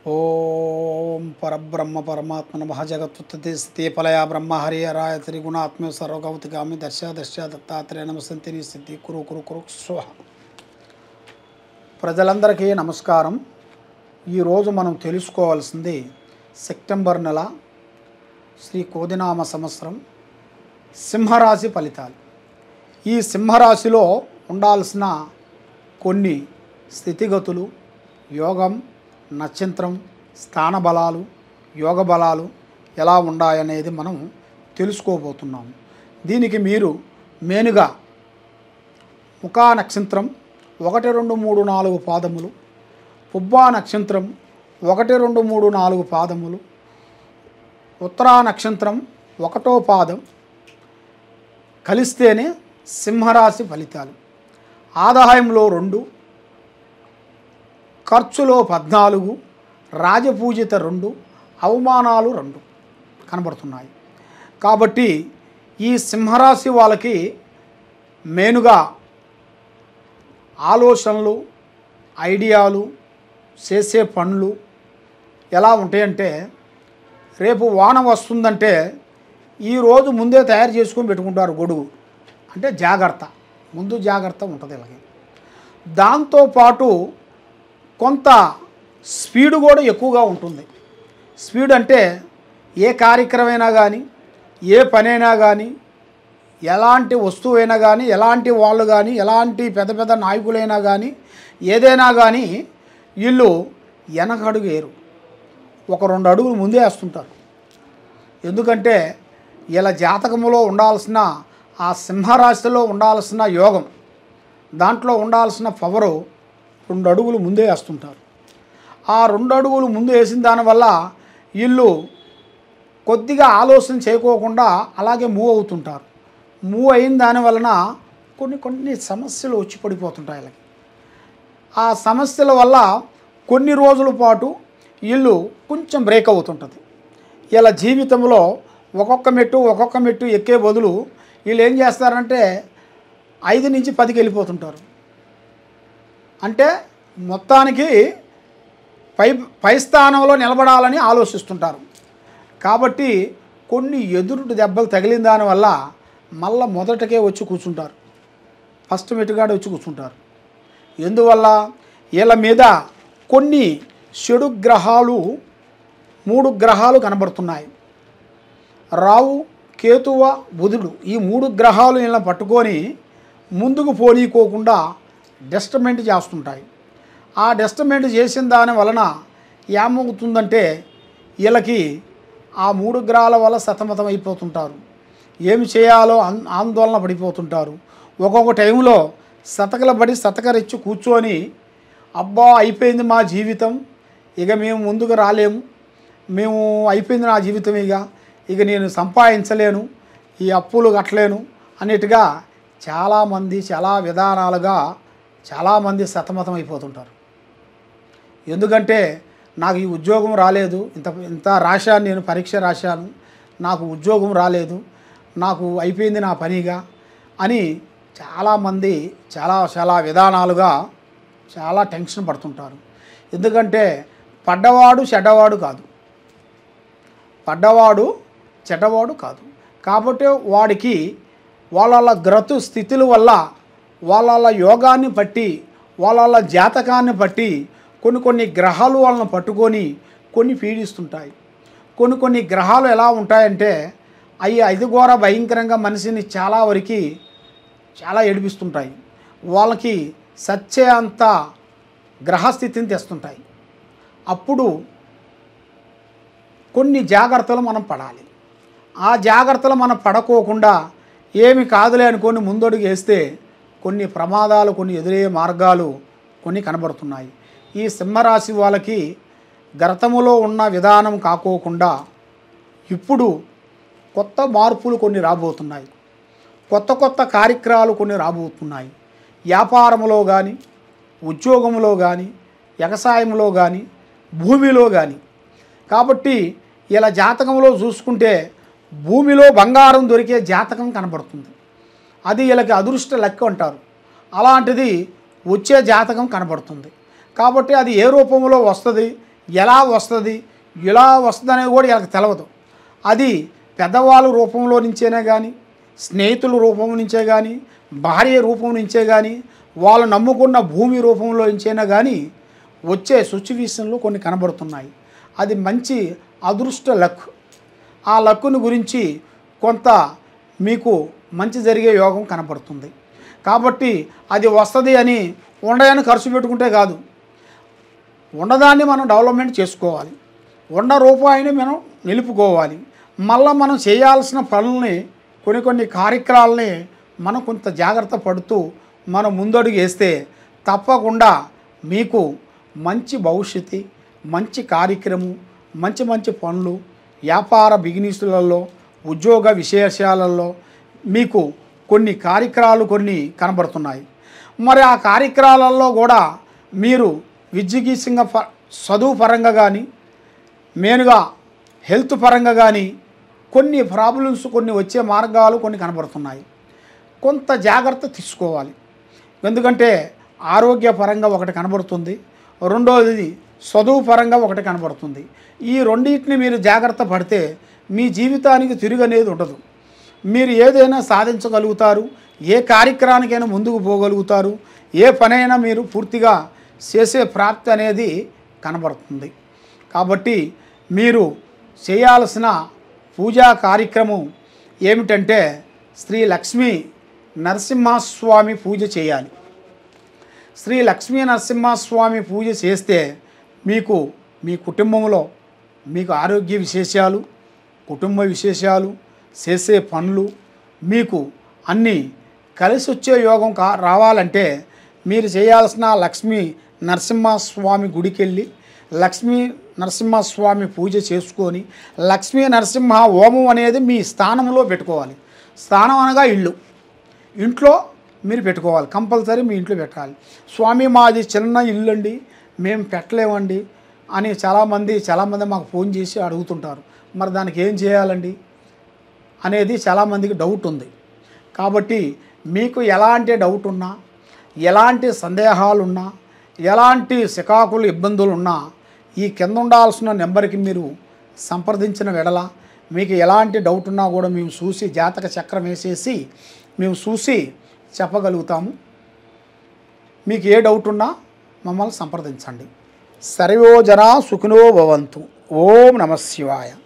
ఓం పరబ్రహ్మ పరమాత్మ నమ జగత్తుత్తి స్థితిపలయ బ్రహ్మ హరి హరాయ త్రిగుణాత్మ సర్వగౌతిగామి దర్శ దర్శ దత్తాత్రేయ నమసంతిని స్థితి కురు కురు కురు స్వ ప్రజలందరికీ నమస్కారం ఈరోజు మనం తెలుసుకోవాల్సింది సెప్టెంబర్ నెల శ్రీ కోదినామ సంవత్సరం సింహరాశి ఫలితాలు ఈ సింహరాశిలో ఉండాల్సిన కొన్ని స్థితిగతులు యోగం నక్షత్రం స్థాన బలాలు యోగ బలాలు ఎలా ఉన్నాయనేది మనం తెలుసుకోబోతున్నాము దీనికి మీరు మేనుగా ముఖా నక్షత్రం ఒకటి రెండు మూడు నాలుగు పాదములు పుబ్బా నక్షత్రం ఒకటి రెండు మూడు నాలుగు పాదములు ఉత్తరా నక్షత్రం ఒకటో పాదం కలిస్తేనే సింహరాశి ఫలితాలు ఆదాయంలో రెండు ఖర్చులో పద్నాలుగు రాజపూజిత రెండు అవమానాలు రెండు కనబడుతున్నాయి కాబట్టి ఈ సింహరాశి వాళ్ళకి మెయిన్గా ఆలోచనలు ఐడియాలు చేసే పనులు ఎలా ఉంటాయంటే రేపు వాన వస్తుందంటే ఈరోజు ముందే తయారు చేసుకొని పెట్టుకుంటారు గొడుగు అంటే జాగ్రత్త ముందు జాగ్రత్త ఉంటుంది ఇలాగే దాంతోపాటు కొంత స్పీడ్ కూడా ఎక్కువగా ఉంటుంది స్పీడ్ అంటే ఏ కార్యక్రమైనా కానీ ఏ పనైనా కానీ ఎలాంటి వస్తువైనా కానీ ఎలాంటి వాళ్ళు కానీ ఎలాంటి పెద్ద పెద్ద నాయకులైనా కానీ ఏదైనా కానీ వీళ్ళు వెనకడుగు వేరు ఒక రెండు అడుగులు ముందే వేస్తుంటారు ఎందుకంటే ఇలా జాతకములో ఉండాల్సిన ఆ సింహరాశిలో ఉండాల్సిన యోగం దాంట్లో ఉండాల్సిన పవరు రెండు అడుగులు ముందే వేస్తుంటారు ఆ రెండు అడుగులు ముందు వేసిన దానివల్ల వీళ్ళు కొద్దిగా ఆలోచన చేయకోకుండా అలాగే మూవ్ అవుతుంటారు మూవ్ అయిన దాని వలన కొన్ని కొన్ని సమస్యలు వచ్చి పడిపోతుంటాయి వీళ్ళకి ఆ సమస్యల వల్ల కొన్ని రోజుల పాటు వీళ్ళు కొంచెం బ్రేక్ అవుతుంటుంది ఇలా జీవితంలో ఒక్కొక్క మెట్టు ఒక్కొక్క మెట్టు ఎక్కే బదులు వీళ్ళు ఏం చేస్తారంటే ఐదు నుంచి పదికి వెళ్ళిపోతుంటారు అంటే మొత్తానికి పై పై స్థానంలో నిలబడాలని ఆలోచిస్తుంటారు కాబట్టి కొన్ని ఎదురు దెబ్బలు తగిలిన దానివల్ల మళ్ళా మొదటకే వచ్చి కూర్చుంటారు ఫస్ట్ మెట్టుగాడు వచ్చి కూర్చుంటారు ఎందువల్ల వీళ్ళ మీద కొన్ని చెడు గ్రహాలు మూడు గ్రహాలు కనబడుతున్నాయి రావు కేతువ బుధుడు ఈ మూడు గ్రహాలు ఇలా పట్టుకొని ముందుకు పోనీకోకుండా డెస్టమెంట్ చేస్తుంటాయి ఆ డెస్టమెంట్ చేసిన దాని వలన ఏమవుతుందంటే వీళ్ళకి ఆ మూడు గ్రహాల వల్ల సతమతం అయిపోతుంటారు ఏమి చేయాలో ఆన్ ఆందోళన పడిపోతుంటారు ఒక్కొక్క టైంలో సతకల పడి సతకరిచ్చి కూర్చొని అబ్బా అయిపోయింది మా జీవితం ఇక మేము ముందుకు రాలేము మేము అయిపోయింది నా జీవితం ఇక ఇక నేను సంపాదించలేను ఈ అప్పులు కట్టలేను అన్నట్టుగా చాలామంది చాలా విధానాలుగా చాలామంది సతమతం అయిపోతుంటారు ఎందుకంటే నాకు ఈ ఉద్యోగం రాలేదు ఇంత ఇంత రాశాను నేను పరీక్ష రాశాను నాకు ఉద్యోగం రాలేదు నాకు అయిపోయింది నా పనిగా అని చాలామంది చాలా చాలా విధానాలుగా చాలా టెన్షన్ పడుతుంటారు ఎందుకంటే పడ్డవాడు చెడ్డవాడు కాదు పడ్డవాడు చెడ్డవాడు కాదు కాబట్టి వాడికి వాళ్ళ గ్రతు స్థితుల వల్ల వాళ్ళ యోగాన్ని బట్టి వాళ్ళ జాతకాన్ని బట్టి కొన్ని కొన్ని గ్రహాలు వాళ్ళని పట్టుకొని కొన్ని పీడిస్తుంటాయి కొన్ని కొన్ని గ్రహాలు ఎలా ఉంటాయంటే అవి ఐదు ఘోర భయంకరంగా మనిషిని చాలా వరకు చాలా ఏడిపిస్తుంటాయి వాళ్ళకి సచ్చే అంత గ్రహస్థితిని తెస్తుంటాయి అప్పుడు కొన్ని జాగ్రత్తలు మనం పడాలి ఆ జాగ్రత్తలు మనం పడకోకుండా ఏమి కాదులే అనుకొని ముందడుగు వేస్తే కొన్ని ప్రమాదాలు కొన్ని ఎదురయ్యే మార్గాలు కొన్ని కనబడుతున్నాయి ఈ సింహరాశి వాళ్ళకి గతములో ఉన్న విధానం కాకోకుండా ఇప్పుడు కొత్త మార్పులు కొన్ని రాబోతున్నాయి కొత్త కొత్త కార్యక్రమాలు కొన్ని రాబోతున్నాయి వ్యాపారంలో కానీ ఉద్యోగంలో కానీ వ్యవసాయంలో కానీ భూమిలో కానీ కాబట్టి ఇలా జాతకంలో చూసుకుంటే భూమిలో బంగారం దొరికే జాతకం కనబడుతుంది అది వీళ్ళకి అదృష్ట లెక్క అంటారు అలాంటిది వచ్చే జాతకం కనబడుతుంది కాబట్టి అది ఏ రూపంలో వస్తుంది ఎలా వస్తుంది ఇలా వస్తుంది అనేది కూడా వీళ్ళకి తెలవదు అది పెద్దవాళ్ళ రూపంలో నుంచేనే కానీ స్నేహితుల రూపం నుంచే కానీ భార్య రూపం నుంచే కానీ వాళ్ళు నమ్ముకున్న భూమి రూపంలో నుంచైనా కానీ వచ్చే సిచ్యువేషన్లు కొన్ని కనబడుతున్నాయి అది మంచి అదృష్ట లక్ ఆ లక్కుని గురించి కొంత మీకు మంచి జరిగే యోగం కనపడుతుంది కాబట్టి అది వస్తుంది అని ఉండయని ఖర్చు పెట్టుకుంటే కాదు ఉన్నదాన్ని మనం డెవలప్మెంట్ చేసుకోవాలి ఉన్న రూపాయిని మనం నిలుపుకోవాలి మళ్ళీ మనం చేయాల్సిన పనుల్ని కొన్ని కొన్ని కార్యక్రమాలని మనం కొంత జాగ్రత్త పడుతూ మనం ముందడుగు వేస్తే తప్పకుండా మీకు మంచి భవిష్యత్తు మంచి కార్యక్రమం మంచి మంచి పనులు వ్యాపార బిజినెస్లలో ఉద్యోగ విశేషాలలో మీకు కొన్ని కార్యక్రమాలు కొన్ని కనబడుతున్నాయి మరి ఆ కార్యక్రమాలలో కూడా మీరు విద్యగీసంగా ప చదువు పరంగా కానీ మెయిన్గా హెల్త్ పరంగా కానీ కొన్ని ప్రాబ్లమ్స్ కొన్ని వచ్చే మార్గాలు కొన్ని కనబడుతున్నాయి కొంత జాగ్రత్త తీసుకోవాలి ఎందుకంటే ఆరోగ్య పరంగా ఒకటి కనబడుతుంది రెండోది చదువు పరంగా ఒకటి కనబడుతుంది ఈ రెండింటిని మీరు జాగ్రత్త పడితే మీ జీవితానికి తిరుగు అనేది ఉండదు మీరు ఏదైనా సాధించగలుగుతారు ఏ కార్యక్రమానికైనా ముందుకు పోగలుగుతారు ఏ పనైనా మీరు పూర్తిగా చేసే ప్రాప్తి అనేది కనబడుతుంది కాబట్టి మీరు చేయాల్సిన పూజా కార్యక్రమం ఏమిటంటే శ్రీ లక్ష్మీ నరసింహస్వామి పూజ చేయాలి శ్రీ లక్ష్మీ నరసింహస్వామి పూజ చేస్తే మీకు మీ కుటుంబంలో మీకు ఆరోగ్య విశేషాలు కుటుంబ విశేషాలు చేసే పనులు మీకు అన్నీ కలిసి వచ్చే యోగం కా రావాలంటే మీరు చేయాల్సిన లక్ష్మీ నరసింహస్వామి గుడికి వెళ్ళి లక్ష్మీ నరసింహస్వామి పూజ చేసుకొని లక్ష్మీ నరసింహ హోమం అనేది మీ స్థానంలో పెట్టుకోవాలి స్థానం అనగా ఇల్లు ఇంట్లో మీరు పెట్టుకోవాలి కంపల్సరీ మీ ఇంట్లో పెట్టాలి స్వామి మాది చిన్న ఇల్లు అండి మేము పెట్టలేమండి అని చాలామంది చాలామంది మాకు ఫోన్ చేసి అడుగుతుంటారు మరి దానికి ఏం చేయాలండి అనేది చాలామందికి డౌట్ ఉంది కాబట్టి మీకు ఎలాంటి డౌట్ ఉన్నా ఎలాంటి సందేహాలు ఉన్నా ఎలాంటి సికాకులు ఇబ్బందులు ఉన్నా ఈ కింద ఉండాల్సిన నెంబర్కి మీరు సంప్రదించిన వెడల మీకు ఎలాంటి డౌట్ ఉన్నా కూడా మేము చూసి జాతక చక్రం వేసేసి మేము చూసి చెప్పగలుగుతాము మీకు ఏ డౌట్ ఉన్నా మమ్మల్ని సంప్రదించండి సర్వో జనా సుఖినో భవంతు ఓం నమ శివాయ